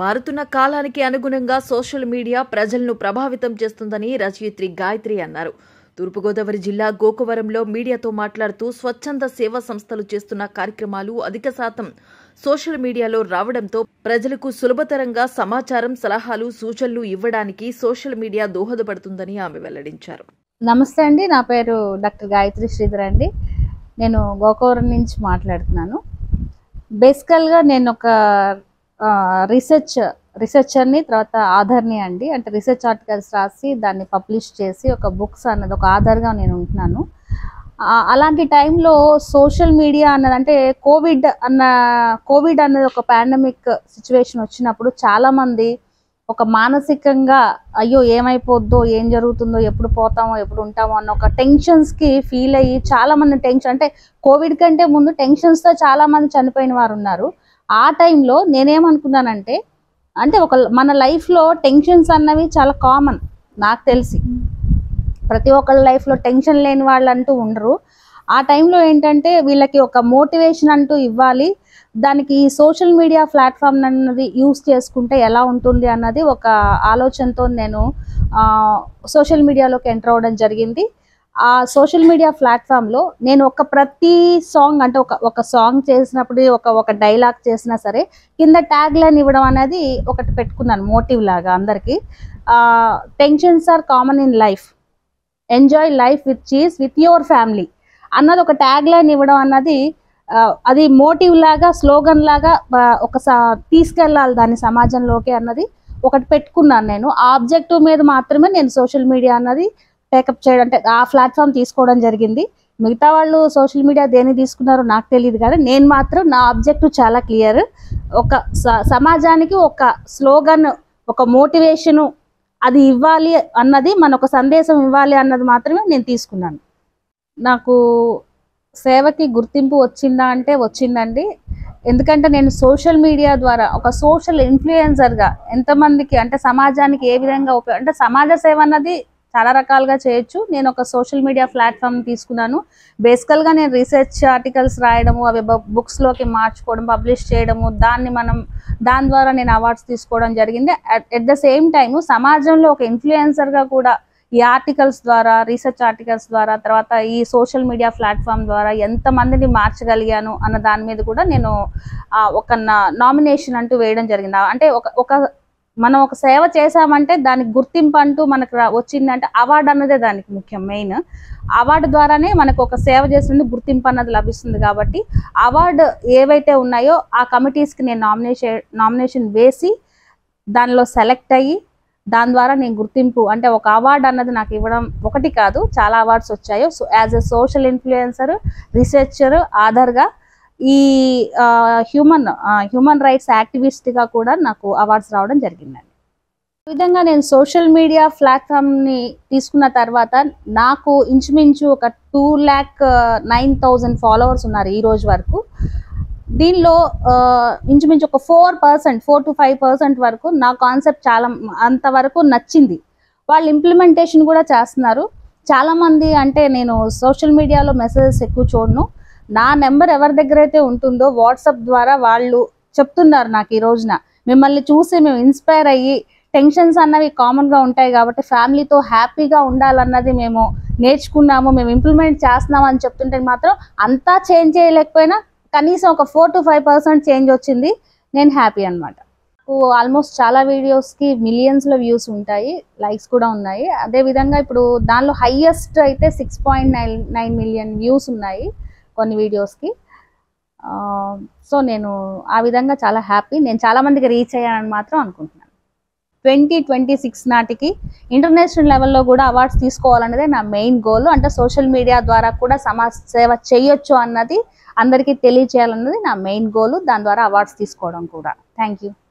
మారుతున్న కాలానికి అనుగుణంగా సోషల్ మీడియా ప్రజలను ప్రభావితం చేస్తుందని రచయిత్రి గాయత్రి అన్నారు తూర్పుగోదావరి జిల్లా గోకవరంలో మీడియాతో మాట్లాడుతూ స్వచ్ఛంద సేవా సంస్థలు చేస్తున్న కార్యక్రమాలు అధిక శాతం సోషల్ మీడియాలో రావడంతో ప్రజలకు సులభతరంగా సమాచారం సలహాలు సూచనలు ఇవ్వడానికి సోషల్ మీడియా దోహదపడుతుందని ఆమె వెల్లడించారు నమస్తే అండి నా పేరు డాక్టర్ గాయత్రి శ్రీధర్ అండి నేను గోకవరం నుంచి మాట్లాడుతున్నాను బేసికల్గా నేను ఒక రీసెర్చ్ రీసెర్చర్ని తర్వాత ఆధార్ని అండి అంటే రీసెర్చ్ ఆర్టికల్స్ రాసి దాన్ని పబ్లిష్ చేసి ఒక బుక్స్ అన్నది ఒక ఆధార్గా నేను ఉంటున్నాను ఆ, అలాంటి టైంలో సోషల్ మీడియా అన్నది అంటే కోవిడ్ అన్న కోవిడ్ అన్నది ఒక పాండమిక్ సిచ్యువేషన్ వచ్చినప్పుడు చాలామంది ఒక మానసికంగా అయ్యో ఏమైపోద్దో ఏం జరుగుతుందో ఎప్పుడు పోతామో ఎప్పుడు ఉంటామో అన్న ఒక టెన్షన్స్కి ఫీల్ అయ్యి చాలా మంది టెన్షన్ అంటే కోవిడ్ కంటే ముందు టెన్షన్స్తో చాలా మంది చనిపోయిన వారు ఉన్నారు ఆ టైంలో నేనేమనుకున్నానంటే అంటే ఒక మన లైఫ్లో టెన్షన్స్ అన్నవి చాలా కామన్ నాకు తెలిసి ప్రతి ఒక్కళ్ళ లైఫ్లో టెన్షన్ లేని వాళ్ళు అంటూ ఉండరు ఆ టైంలో ఏంటంటే వీళ్ళకి ఒక మోటివేషన్ అంటూ ఇవ్వాలి దానికి ఈ సోషల్ మీడియా ప్లాట్ఫామ్ అన్నది యూస్ చేసుకుంటే ఎలా ఉంటుంది అన్నది ఒక ఆలోచనతో నేను సోషల్ మీడియాలోకి ఎంటర్ అవ్వడం జరిగింది ఆ సోషల్ మీడియా ప్లాట్ఫామ్లో నేను ఒక ప్రతి సాంగ్ అంటే ఒక ఒక సాంగ్ చేసినప్పుడు ఒక ఒక డైలాగ్ చేసినా సరే కింద ట్యాగ్ లైన్ ఇవ్వడం అనేది ఒకటి పెట్టుకున్నాను మోటివ్ లాగా అందరికీ tensions are common in life enjoy life with cheese with your family అన్నది ఒక ట్యాగ్ లైన్ ఇవ్వడం అన్నది ఆ, అది మోటివ్ లాగా స్లోగన్ లాగా ఆ, ఒక స- తీసుకెళ్ళాలి దాన్ని సమాజంలోకి అన్నది ఒకటి పెట్టుకున్నాను నేను ఆ ఆబ్జెక్టివ్ మీద మాత్రమే నేను సోషల్ మీడియా అన్నది టేకప్ చేయడం అంటే ఆ ప్లాట్ఫామ్ తీసుకోవడం జరిగింది మిగతా వాళ్ళు సోషల్ మీడియా దేని తీసుకున్నారో నాకు తెలియదు కానీ నేను మాత్రం నా ఆబ్జెక్టివ్ చాలా క్లియర్ ఒక స- సమాజానికి ఒక స్లోగన్ ఒక మోటివేషను అది ఇవ్వాలి అన్నది మన ఒక సందేశం ఇవ్వాలి అన్నది మాత్రమే నేను తీసుకున్నాను నాకు సేవకి గుర్తింపు వచ్చిందా అంటే వచ్చిందండి ఎందుకంటే నేను సోషల్ మీడియా ద్వారా ఒక సోషల్ ఇన్ఫ్లుయెన్సర్గా ఎంతమందికి అంటే సమాజానికి ఏ విధంగా ఉపయోగ అంటే సమాజ సేవ అన్నది చాలా రకాలుగా చేయొచ్చు నేను ఒక సోషల్ మీడియా ప్లాట్ఫామ్ తీసుకున్నాను బేసికల్గా నేను రీసెర్చ్ ఆర్టికల్స్ రాయడము అవి బుక్స్లోకి మార్చుకోవడం పబ్లిష్ చేయడము దాన్ని మనం దాని ద్వారా నేను అవార్డ్స్ తీసుకోవడం జరిగింది అట్ ద సేమ్ టైం సమాజంలో ఒక ఇన్ఫ్లుయెన్సర్గా కూడా ఈ ఆర్టికల్స్ ద్వారా రీసెర్చ్ ఆర్టికల్స్ ద్వారా తర్వాత ఈ సోషల్ మీడియా ప్లాట్ఫామ్ ద్వారా ఎంతమందిని మార్చగలిగాను అన్న దాని మీద కూడా నేను ఆ, ఒక నామినేషన్ అంటూ వేయడం జరిగింది ఆ, అంటే ఒక ఒక మనం ఒక సేవ చేశామంటే దానికి గుర్తింపు అంటూ మనకు రా- వచ్చిందంటే అవార్డు అన్నదే దానికి ముఖ్యం మెయిన్ అవార్డు ద్వారానే మనకు ఒక సేవ చేసినందుకు గుర్తింపు అన్నది లభిస్తుంది కాబట్టి అవార్డు ఏవైతే ఉన్నాయో ఆ కమిటీస్కి నేను నామినేషన్ నామినేషన్ వేసి దానిలో సెలెక్ట్ అయ్యి దాని ద్వారా నేను గుర్తింపు అంటే ఒక అవార్డు అన్నది నాకు ఇవ్వడం ఒకటి కాదు చాలా అవార్డ్స్ వచ్చాయో so as a social influencer researcher ఆధార్గా ఈ హ్యూమన్ హ్యూమన్ రైట్స్ యాక్టివిస్ట్గా కూడా నాకు అవార్డ్స్ రావడం జరిగిందండి ఈ విధంగా నేను సోషల్ మీడియా ప్లాట్ఫామ్ని తీసుకున్న తర్వాత నాకు ఇంచుమించు ఒక two lakh nine thousand followers ఉన్నారు ఈ రోజు వరకు దీనిలో ఆ, ఇంచుమించు ఒక four percent four to five percent వరకు నా కాన్సెప్ట్ చాలా అంతవరకు నచ్చింది వాళ్ళు ఇంప్లిమెంటేషన్ కూడా చేస్తున్నారు చాలామంది అంటే నేను సోషల్ మీడియాలో మెసేజెస్ ఎక్కువ చూడను నా నెంబర్ ఎవరి దగ్గర అయితే ఉంటుందో వాట్సాప్ ద్వారా వాళ్ళు చెప్తున్నారు నాకు ఈ రోజున మిమ్మల్ని చూసి మేము ఇన్స్పైర్ అయ్యి టెన్షన్స్ అన్నవి కామన్గా ఉంటాయి కాబట్టి ఫ్యామిలీతో హ్యాపీగా ఉండాలన్నది మేము నేర్చుకున్నాము మేము ఇంప్లిమెంట్ చేస్తున్నాము అని చెప్తుంటే మాత్రం అంతా చేంజ్ చేయలేకపోయినా కనీసం ఒక four to five percent change వచ్చింది నేను హ్యాపీ అనమాట ఆల్మోస్ట్ చాలా వీడియోస్కి మిలియన్స్లో వ్యూస్ ఉంటాయి లైక్స్ కూడా ఉన్నాయి అదే విధంగా ఇప్పుడు దానిలో హైయెస్ట్ అయితే six point nine nine million views ఉన్నాయి కొన్ని వీడియోస్కి సో నేను ఆ విధంగా చాలా హ్యాపీ నేను చాలా మందికి రీచ్ అయ్యానని మాత్రం అనుకుంటున్నాను ట్వంటీ ట్వంటీ సిక్స్ నాటికి ఇంటర్నేషనల్ లెవెల్లో కూడా అవార్డ్స్ తీసుకోవాలన్నదే నా మెయిన్ గోల్ అంటే సోషల్ మీడియా ద్వారా కూడా సమాజ సేవ చేయొచ్చు అన్నది అందరికీ తెలియచేయాలన్నది నా మెయిన్ గోల్ దాని ద్వారా అవార్డ్స్ తీసుకోవడం కూడా థ్యాంక్ యూ